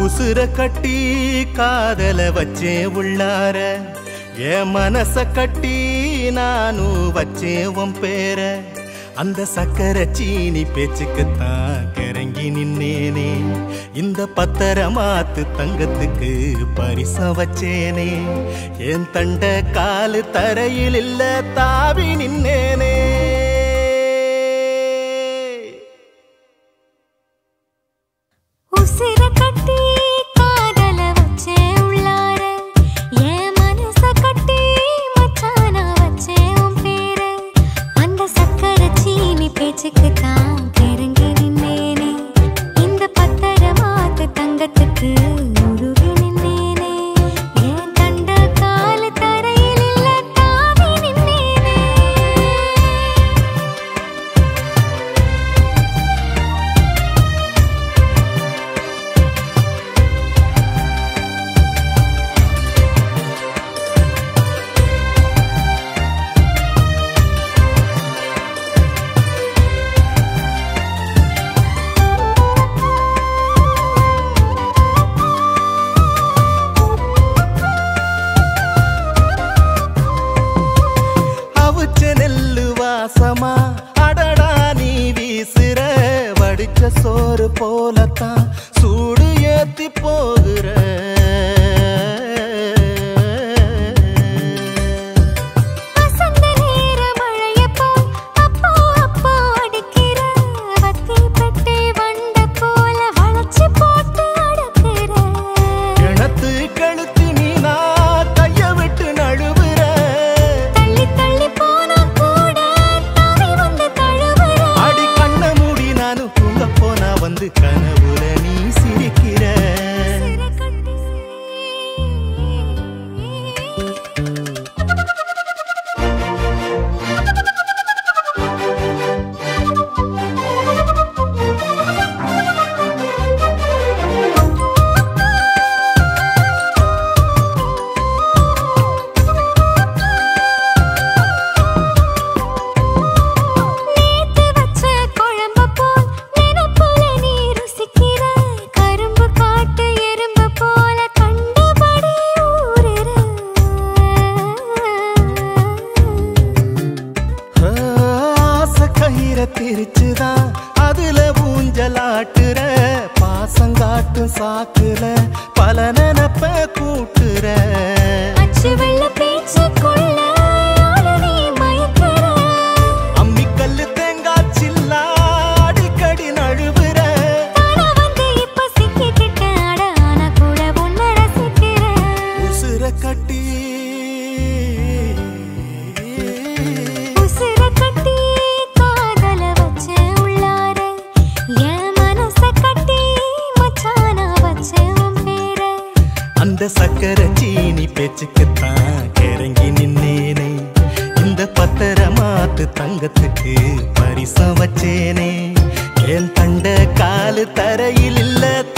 உசுர கட்டி காதல வச்சேன் உள்ளார என் மனச கட்டி நானும் வச்சேன் உன் பேர அந்த சக்கர சீனி பேச்சுக்குத்தான் கிறங்கி நின்னேனே இந்த பத்தரமாத்து தங்கத்துக்கு பரிசம் வச்சேனே என் தண்ட காலு தரையில் இல்ல தாவி நின்னேனே உசிர கட்டி காதல வச்சே உள்ளார என் மனச கட்டி மச்சானா வச்சே உன் பேர அந்த சக்கர சீனி பேச்சுக்கு தான் கிறங்கி நின்னேனே இந்த பத்தர மாத்து தங்கத்துக்கு உருகி நின்னேனே என் கண்ட கால தரையில் இல்ல தாவி நின்னேனே அவுச்ச நெல்லு வாசமா அடடா நீ வீசுற வடிச்ச சோறு போலத்தான் சூடு ஏத்தி போகிற வசந்த நேர மழையப்போ அப்போ அப்போ அடிக்கிற வத்தி பெட்டை வண்ட போல வளைச்சு போட்டு அடக்குற கிணத்து கழுத்து நீனா கைய விட்டு நழுவுற தள்ளி தள்ளி போனா கூட தாவி வந்து தழுவுற அடி கண்ண மூடி நானும் தூங்க போனா வந்து கனவுல நீ சிரிக்கிற சிறை கட்டி நேத்து வச்ச குழம்பு போல் நினைப்புல நீ ருசிக்கிற கரும்பு காட்டு எறும்பு போல கண்டபடி ஊறுற ஆசை கயிற திரிச்சுதான் அதுல ஊஞ்சலாட்டுற பாசங்காட்டும் சாக்குல பல நினப்ப கூட்டுற அச்சு வெள்ள பேச்சுக்குள்ள ஆள நீ மயக்கிற அம்மிக்கல்லு தேங்காய் சில்லா அடிக்கடி நழுவுற தானா வந்து இப்ப சிக்கிக்கிட்ட அட ஆனா கூட உன்னை ரசிக்கிறேன் உசுர கட்டி உசிர கட்டி காதல வச்ச உள்ளார என் மனச கட்டி மச்சானா வச்ச உன் பேர அந்த சக்கர சீனி பேச்சுக்குத்தான் கிறங்கி நின்னேனே இந்த பத்தரமாத்து தங்கத்துக்கு பரிசம் வச்சேனே என் தண்ட காலு தரையில் இல்ல